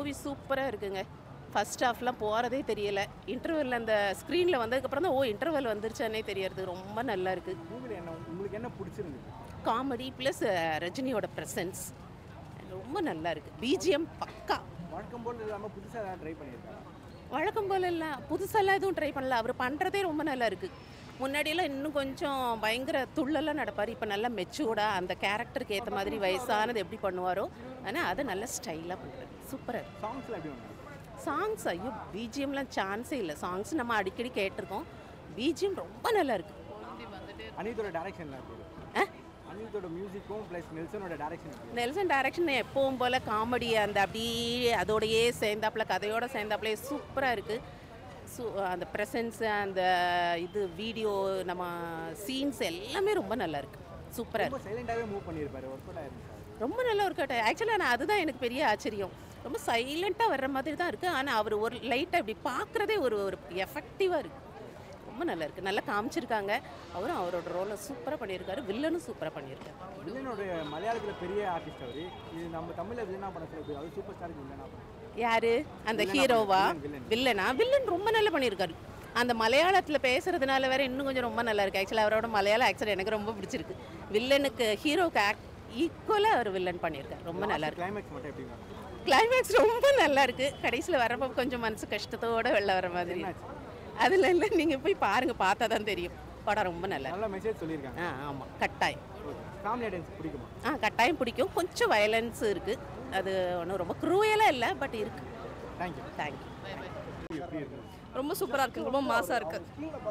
Movie சூப்பராக இருக்குங்க first ஹாஃப்லாம் போகிறதே தெரியல இன்டர்வெல் அந்த ஸ்க்ரீனில் வந்ததுக்கப்புறம் தான் ஓ இன்டர்வெல் வந்துருச்சானே தெரியறது ரொம்ப நல்லா இருக்குது மூவியில் என்ன உங்களுக்கு என்ன பிடிச்சிருந்தது காமெடி ப்ளஸ் ரஜினியோட ப்ரெசன்ஸ் ரொம்ப நல்லா இருக்குது பிஜிஎம் பக்கா வழக்கம் போல் இல்லாமல் புதுசாக ஏதாவது ட்ரை பண்ணியிருக்காங்க வழக்கம் போல இல்லை புதுசாலாம் எதுவும் ட்ரை பண்ணல அவர் பண்ணுறதே ரொம்ப நல்லா இருக்குது முன்னாடியெல்லாம் இன்னும் கொஞ்சம் பயங்கர துள்ளெல்லாம் நடப்பார் இப்போ நல்லா மெச்சூர்டாக அந்த கேரக்டருக்கு ஏற்ற மாதிரி வயசானது எப்படி பண்ணுவாரோ ஆனால் அதை நல்ல ஸ்டைலாக பண்ணுறாரு சூப்பராக இருக்கு சாங்ஸில் எப்படி ஒன்று சாங்ஸ் ஐயோ பிஜிஎம்லாம் சான்ஸே இல்லை சாங்ஸ் நம்ம அடிக்கடி கேட்டிருக்கோம் பிஜிஎம் ரொம்ப நல்லா இருக்கு அனிதோட டேரக்ஷனில் எப்படி ஆ? அனிதோட மியூசிக்கும் ப்ளஸ் நெல்சனோட டேரக்ஷன் எப்படி நெல்சன் டைரக்ஷன் எப்பவும் போல் காமெடி அந்த அப்படியே அதோடையே சேர்ந்தாப்புல கதையோட சேர்ந்தாப்புல சூப்பராக இருக்குது சூ அந்த ப்ரெசன்ஸு அந்த இது வீடியோ நம்ம சீன்ஸ் எல்லாமே ரொம்ப நல்லா இருக்கு சூப்பராக ரொம்ப இருக்கு சைலண்டாகவே மூவ் பண்ணியிருப்பாரு ஒர்க் அவுட் ஆயிருந்துச்சு ரொம்ப நல்ல ஒரு கட்ட ஆக்சுவலாக நான் அதுதான் எனக்கு பெரிய ஆச்சரியம் ரொம்ப சைலண்ட்டாக வர்ற மாதிரி தான் இருக்குது ஆனால் அவர் ஒரு லைட்டாக இப்படி பார்க்குறதே ஒரு ஒரு எஃபெக்டிவாக இருக்குது ரொம்ப நல்லா இருக்குது நல்லா காமிச்சிருக்காங்க அவரும் அவரோட ரோலை சூப்பராக பண்ணியிருக்காரு வில்லனும் சூப்பராக பண்ணியிருக்காரு வில்லனோட மலையாளத்தில் பெரிய ஆர்டிஸ்ட் அவர் இது நம்ம தமிழில் வில்லனா பண்ண சொல்லி அது சூப்பர் ஸ்டாருக்கு வில்லனா பண்ண யாரு அந்த வில்லனா ஹீரோவா வில்லன், வில்லன். வில்லனா வில்லன் ரொம்ப நல்லா பண்ணியிருக்காரு அந்த மலையாளத்தில் பேசுறதுனால வேற இன்னும் கொஞ்சம் ரொம்ப நல்லா இருக்கு ஆக்சுவலாக அவரோட மலையாள ஆக்சர் எனக்கு ரொம்ப பிடிச்சிருக்கு வில்லனுக்கு ஹீரோக்கு ஆக்ட் ஈக்குவலாக அவர் வில்லன் பண்ணியிருக்காரு ரொம்ப நல்லா இருக்கு கிளைமேக்ஸ் மட்டும் எப்படி மேம் கிளைமேக்ஸ் ரொம்ப நல்லா இருக்கு கடைசியில் வரப்போ கொஞ்சம் மனசு கஷ்டத்தோட வெளில வர மாதிரி என்னாச்சு? அதில் இல்லை நீங்கள் போய் பாருங்க பார்த்தா தான் தெரியும் படம் ரொம்ப நல்லா இருக்கு நல்ல மெசேஜ் சொல்லியிருக்காங்க ஆ ஆமாம் கட்டாயம் ஃபேமிலி ஆடியன்ஸ் பிடிக்குமா ஆ கட்டாயம் பிடிக்கும் கொஞ்சம் வயலன்ஸ் இருக்குது அது ஒன்றும் ரொம்ப குரூயலாக இல்லை பட் இருக்குது தேங்க்யூ தேங்க்யூ எப்படி இருந்தது ரொம்ப சூப்பராக இருக்குது ரொம்ப மாசாக இருக்குது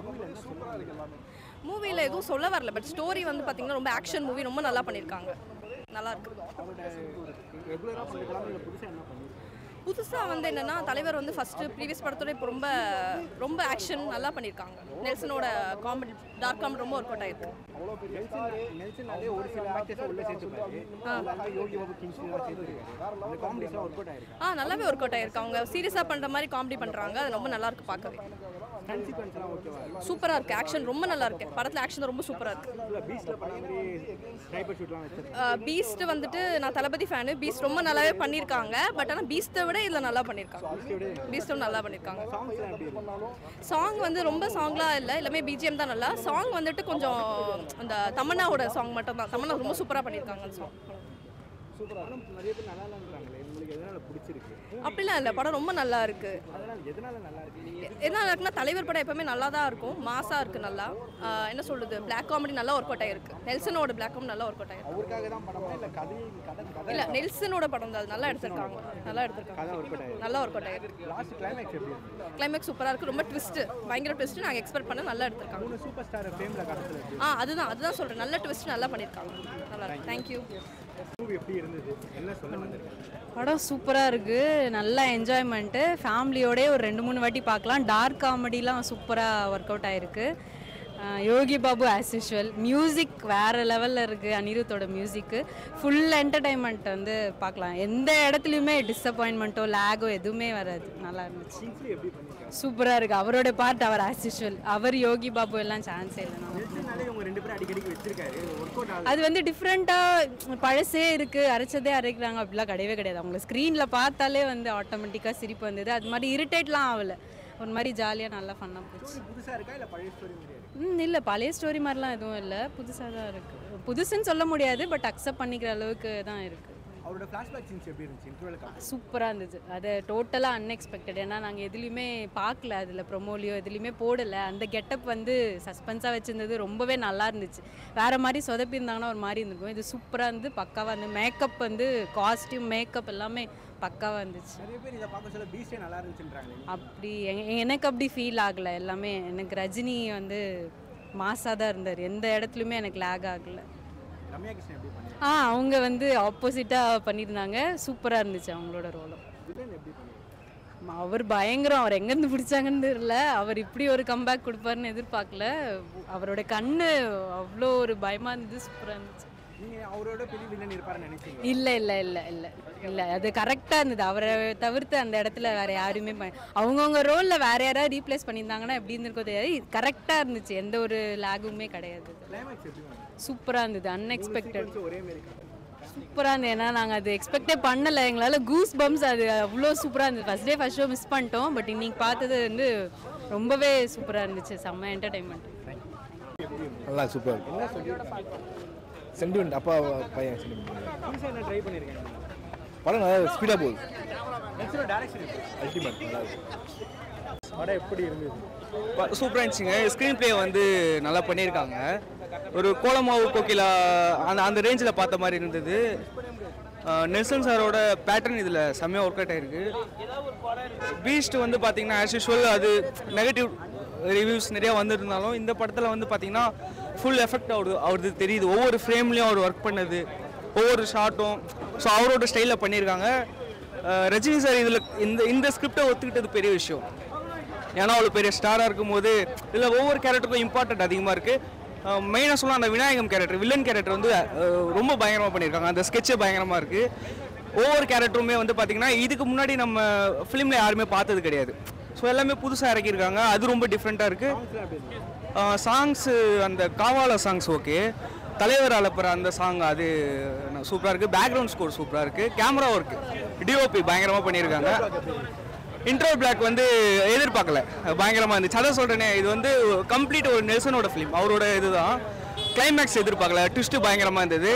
மூவியில் எதுவும் சொல்ல வரல பட் ஸ்டோரி வந்து பார்த்தீங்கன்னா ரொம்ப ஆக்ஷன் மூவி ரொம்ப நல்லா பண்ணியிருக்காங்க நல்லா இருக்கு அவரோட ரெகுலராக பண்ணிக்கலாம் இல்லை புதுசாக என்ன பண்ணியிருக்காங்க புதுசாக வந்து என்னன்னா தலைவர் வந்து ஃபர்ஸ்ட் ப்ரீவியஸ் படத்தோட இப்போ ரொம்ப ரொம்ப ஆக்ஷன் நல்லா பண்ணியிருக்காங்க நெல்சனோட காமெடி டார்க் காமெடி ரொம்ப ஒர்க் அவுட் ஆயிருக்கு அவ்வளோ பெரிய நெல்சன் நெல்சனாலே ஒரு சில ஆக்டர்ஸ் உள்ள சேர்த்துப்பாரு அதுல வந்து யோகி பாபு கிங்ஸ் எல்லாம் சேர்த்துருக்காரு அந்த காமெடிஸ்லாம் ஒர்க் அவுட் ஆயிருக்கு ஆ நல்லாவே ஒர்க் அவுட் ஆயிருக்கு அவங்க சீரியஸாக பண்ணுற மாதிரி காமெடி பண்ணுறாங்க அது ரொம்ப நல்லா இருக்கு பார்க்கவே ஸ்டன் சீக்வன்ஸ்லாம் ஓகேவா சூப்பராக இருக்கு ஆக்ஷன் ரொம்ப நல்லா இருக்கு படத்தில் ஆக்ஷன் ரொம்ப சூப்பராக இருக்கு இல்லை பீச்சில் பண்ண மாதிரி ஸ்னைப்பர் ஷூட்லாம் வச்சிருக்காங்க பீஸ்ட் வந்துட்டு நான் தளபதி ஃபேனு பீஸ்ட் ரொம்ப நல்லாவே பண்ணியிருக்காங்க பட் ஆனால் பீஸ்ட்டை விட இதில் நல்லா பண்ணியிருக்காங்க பீஸ்ட்டும் நல்லா பண்ணியிருக்காங்க சாங்ஸ்லாம் எப்படி இருக்கு சாங் வந்து ரொம்ப சாங்லாம் இல்லை எல்லாமே பிஜிஎம் தான் நல்லா சாங் வந்துட்டு கொஞ்சம் அந்த தமன்னாவோட சாங் மட்டும் தான் தமன்னா ரொம்ப சூப்பராக பண்ணியிருக்காங்க அந்த சாங் சூப்பராக ஆனால் நிறைய பேர் நல்லா இல்லைன்றாங்களே உங்களுக்கு எதனால பிடிச்சிருக்கு அப்படிலாம் இல்லை படம் ரொம்ப நல்லா இருக்கு அதனால் எதனால நல்லா இருக்கு நீங்கள் என்ன இருக்குன்னா தலைவர் படம் எப்பவுமே நல்லா தான் இருக்கும் மாசாக இருக்கு நல்லா ஆஹ் என்ன சொல்றது பிளாக் காமெடி நல்லா ஒர்க் அவுட் ஆயிருக்கு நெல்சனோட பிளாக் காமெடி நல்லா ஒர்க் அவுட் ஆயிருக்கு அவருக்காக தான் படமா இல்லை கதை கதை கதை இல்லை நெல்சனோட படம் தான் அது நல்லா எடுத்திருக்காங்க நல்லா எடுத்திருக்காங்க கதை ஒர்க் அவுட் ஆயிருக்கு நல்லா ஒர்க் அவுட் ஆயிருக்கு லாஸ்ட் கிளைமேக்ஸ் எப்படி இருக்கு கிளைமேக்ஸ் சூப்பராக இருக்கு ரொம்ப ட்விஸ்ட் பயங்கர ட்விஸ்ட் நாங்கள் எக்ஸ்பெக்ட் பண்ண நல்லா எடுத்திருக்காங்க மூணு சூப்பர் ஸ்டார் ஃபேமில் கடத்தில் இருக்கு ஆ அதுதான் அதுதான் சொல்கிறேன் நல்ல ட்விஸ்ட் நல்லா பண்ணியிருக்காங்க நல்லா இருக்கு தேங்க்யூ மூவி எப்படி இருந்தது என்ன சொல்ல வந்திருக்காங்க படம் சூப்பராக இருக்குது நல்ல என்ஜாய்மெண்ட்டு ஃபேமிலியோடே ஒரு ரெண்டு மூணு வாட்டி பார்க்கலாம் டார்க் காமெடிலாம் சூப்பராக ஒர்க் அவுட் ஆயிருக்கு அஹ் Yogi Babu as usual music வேறு லெவலில் இருக்குது அனிருத்தோட மியூசிக்கு ஃபுல் என்டர்டைன்மெண்ட் வந்து பார்க்கலாம் எந்த இடத்துலையுமே டிஸப்பாயின்மெண்ட்டோ லேகோ எதுவுமே வராது நல்லா இருந்துச்சு கிங்ஸ்லி எப்படி பண்ணிருக்காங்க சூப்பராக இருக்குது அவரோட பார்ட் அவர் ஆஸ் யூஷுவல் அவர் யோகி பாபு எல்லாம் சான்ஸே இல்லை நம்ம நெல்சனாலே இவங்க ரெண்டு பேரும் அடிக்கடிக்கு வச்சிருக்காரு ஒர்க் அவுட் ஆகுது அது வந்து டிஃப்ரெண்ட்டாக பழசே இருக்குது அரைச்சதே அரைக்கிறாங்க அப்படிலாம் கிடையவே கிடையாது அவங்க ஸ்க்ரீனில் பார்த்தாலே வந்து ஆட்டோமேட்டிக்காக சிரிப்பு வந்தது அது மாதிரி இரிட்டேட்லாம் ஆகலை ஒரு மாதிரி ஜாலியாக நல்லா ஃபன்னாக போச்சு புதுசாக இருக்கா இல்லை பழைய ஸ்டோரி மாதிரியா இருக்கு ம் இல்லை பழைய ஸ்டோரி மாதிரிலாம் எதுவும் இல்லை புதுசாக தான் இருக்குது புதுசுன்னு சொல்ல முடியாது பட் அக்செப்ட் பண்ணிக்கிற அளவுக்கு தான் இருக்குது அவரோட ஃப்ளாஷ்பேக் சீன்ஸ் எப்படி இருந்துச்சு இன்டர்வலுக்கு சூப்பராக இருந்துச்சு அது டோட்டலாக அன்எக்ஸ்பெக்டட் ஏன்னா நாங்கள் எதுலேயுமே பார்க்கல அதில் ப்ரொமோலியோ எதுலேயுமே போடலை அந்த கெட்டப் வந்து சஸ்பென்ஸாக வச்சுருந்தது ரொம்பவே நல்லா இருந்துச்சு வேறு மாதிரி சொதப்பியிருந்தாங்கன்னா ஒரு மாதிரி இருந்திருக்கும் இது சூப்பராக இருந்து பக்காவாக இருந்து மேக்கப் வந்து காஸ்டியூம் மேக்கப் எல்லாமே பக்காவாக இருந்துச்சு நிறைய பேர் இதை பார்க்க சொல்ல பீஸ்டே நல்லா இருந்துச்சுன்றாங்களே அப்படி எ- எனக்கு அப்படி ஃபீல் ஆகலை எல்லாமே எனக்கு ரஜினி வந்து மாசாக தான் இருந்தார் எந்த இடத்துலையுமே எனக்கு லேக் ஆகலை ரம்யா கிருஷ்ணன் எப்படி பண்ணி ஆ அவங்க வந்து ஆப்போசிட்டாக பண்ணியிருந்தாங்க சூப்பராக இருந்துச்சு அவங்களோட ரோலும் வில்லன் எப்படி பண்ணி அவர் பயங்கரம் அவர் எங்கேருந்து பிடிச்சாங்கன்னு தெரியல அவர் இப்படி ஒரு கம்பேக் கொடுப்பாருன்னு எதிர்பார்க்கல அவரோட கண்ணு அவ்வளோ ஒரு பயமாக இருந்தது சூப்பராக இருந்துச்சு நீங்கள் அவரோட பெரிய வில்லன் இருப்பாருன்னு நினைச்சீங்க இல்லை இல்லை இல்லை இல்லை இல்லை அது கரெக்டாக இருந்தது அவரை தவிர்த்து அந்த இடத்துல வேற யாருமே ப- அவங்கவுங்க ரோலில் வேற யாராவது ரீப்ளேஸ் பண்ணியிருந்தாங்கன்னா எப்படி இருந்திருக்கோ தெரியாது கரெக்டாக இருந்துச்சு எந்த ஒரு லேகுமே கிடையாது கிளைமேக்ஸ் எப்படி வந்து சூப்பராக இருந்தது அன்எக்ஸ்பெக்டட் ஒரே மாதிரி சூப்பராக இருந்தது ஏன்னா நாங்கள் அது எக்ஸ்பெக்டே பண்ணலை எங்களால் கூஸ் பம்ஸ் அது அவ்வளோ சூப்பராக இருந்தது first day first show miss பண்ணிட்டோம் பட் இன்னைக்கு பார்த்தது வந்து ரொம்பவே சூப்பராக இருந்துச்சு செம்ம என்டர்டைன்மெண்ட் நல்லா சூப்பராக இருக்கு சென்டிமெண்ட் அப்பா பையன் சென்டிமெண்ட் புதுசாக என்ன ட்ரை பண்ணியிருக்கேன் படம் நல்லா ஸ்பீடாக போகுது நெல்சனோட டேரக்ஷன் அல்டிமேட் நல்லா இருக்கு படம் எப்படி இருந்தது சூப்பராக இருந்துச்சுங்க ஸ்க்ரீன் ப்ளே வந்து நல்லா பண்ணியிருக்காங்க ஒரு கோலமாவு கோகிலா அந்த அந்த ரேஞ்சில் பார்த்த மாதிரி இருந்தது அஹ் நெல்சன் சாரோட பேட்டர்ன் இதில் செம்மையாக ஒர்க் அவுட் ஆயிருக்கு பீஸ்ட் வந்து பார்த்தீங்கன்னா ஆஸ் யூஷுவல் அது நெகட்டிவ் ரிவ்யூஸ் நிறையா வந்திருந்தாலும் இந்த படத்தில் வந்து பார்த்தீங்கன்னா ஃபுல் எஃபெக்ட் அவரு அவரது தெரியுது ஒவ்வொரு ஃப்ரேம்லேயும் அவர் ஒர்க் பண்ணது ஒவ்வொரு ஷாட்டும் ஸோ அவரோட ஸ்டைலில் பண்ணியிருக்காங்க அஹ் ரஜினி சார் இதில் இந்த இந்த ஸ்கிரிப்டை ஒத்துக்கிட்டது பெரிய விஷயம் ஏன்னா அவ்வளோ பெரிய ஸ்டாராக இருக்கும்போது இதில் ஒவ்வொரு கேரக்டருக்கும் இம்பார்ட்டன்ட் அதிகமாக இருக்குது மெயினாக சொல்ல அந்த விநாயகம் கேரக்டர் வில்லன் கேரக்டர் வந்து அஹ், ரொம்ப பயங்கரமாக பண்ணியிருக்காங்க அந்த ஸ்கெட்சே பயங்கரமாக இருக்குது ஒவ்வொரு கேரக்டருமே வந்து பார்த்திங்கன்னா இதுக்கு முன்னாடி நம்ம ஃபிலிமில் யாருமே பார்த்தது கிடையாது ஸோ எல்லாமே புதுசாக இறக்கியிருக்காங்க அது ரொம்ப டிஃப்ரெண்ட்டாக இருக்குது சாங்ஸு அந்த காவால சாங்ஸ் ஓகே தலைவர் அலப்புற அந்த சாங் அது சூப்பராக இருக்குது பேக்ரவுண்ட் ஸ்கோர் சூப்பராக இருக்குது கேமரா ஒர்க்கு டிஓபி பயங்கரமாக பண்ணியிருக்காங்க இன்ட்ரோ பிளாக் வந்து எதிர்பார்க்கல பயங்கரமாக இருந்துச்சு அதான் சொல்கிறேனே இது வந்து கம்ப்ளீட் ஒரு நெல்சனோட ஃபிலிம் அவரோட இதுதான் கிளைமேக்ஸ் எதிர்பார்க்கல ட்விஸ்ட்டு பயங்கரமாக இருந்தது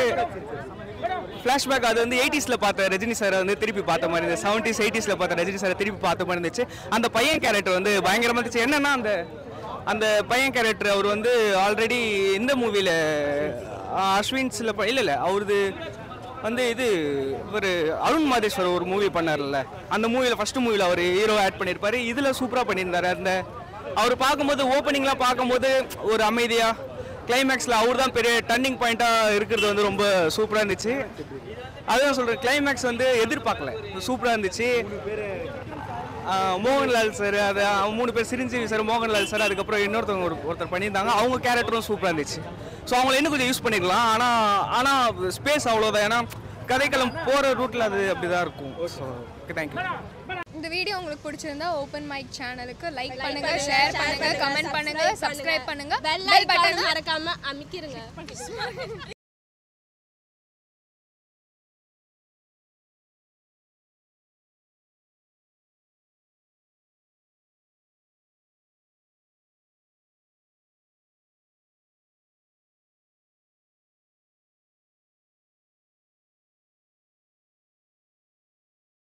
ஃப்ளாஷ்பேக் அது வந்து எயிட்டிஸில் பார்த்த ரஜினி சாரை வந்து திருப்பி பார்த்த மாதிரி இருந்துச்சு செவன்டிஸ் எயிட்டிஸில் பார்த்த ரஜினி சாரை திருப்பி பார்த்த மாதிரி இருந்துச்சு அந்த பையன் கேரக்டர் வந்து பயங்கரமாக இருந்துச்சு என்னன்னா அந்த அந்த பையன் கேரக்டர் அவர் வந்து ஆல்ரெடி இந்த மூவியில் அஸ்வின்ஸில் இல்லை இல்லை அவரது வந்து இது ஒரு அருண் மாதேஸ்வர் ஒரு மூவி பண்ணார்ல அந்த மூவியில் ஃபர்ஸ்ட் மூவியில் அவர் ஹீரோ ஆட் பண்ணியிருப்பாரு இதில் சூப்பராக பண்ணியிருந்தாரு அந்த அவர் பார்க்கும்போது ஓப்பனிங்லாம் பார்க்கும்போது ஒரு அமைதியாக கிளைமேக்ஸில் அவர் தான் பெரிய டர்னிங் பாயிண்ட்டாக இருக்கிறது வந்து ரொம்ப சூப்பராக இருந்துச்சு அதுதான் சொல்கிறேன் கிளைமேக்ஸ் வந்து எதிர்பார்க்கல சூப்பராக இருந்துச்சு ஆஹ் மோகன்லால் சார் அது அவங்க மூணு பேர் சிரஞ்சீவி சார் மோகன்லால் சார் அதுக்கப்புறம் இன்னொருத்தவங்க ஒரு ஒருத்தர் பண்ணியிருந்தாங்க அவங்க கேரக்டரும் சூப்பராக இருந்துச்சு ஸோ அவங்கள இன்னும் கொஞ்சம் யூஸ் பண்ணிக்கலாம் ஆனால் ஆனால் ஸ்பேஸ் அவ்வளோதான் ஏன்னா கதைக்களம் போகிற ரூட்டில் அது அப்படி தான் இருக்கும் ஸோ ஓகே தேங்க்யூ இந்த வீடியோ உங்களுக்கு பிடிச்சிருந்தா ஓப்பன் மைக் சேனலுக்கு லைக் பண்ணுங்க ஷேர் பண்ணுங்க கமெண்ட் பண்ணுங்க சப்ஸ்கிரைப் பண்ணுங்க பெல் பெல் பட்டன் பட்டன் மறக்காம அமைக்கிருங்க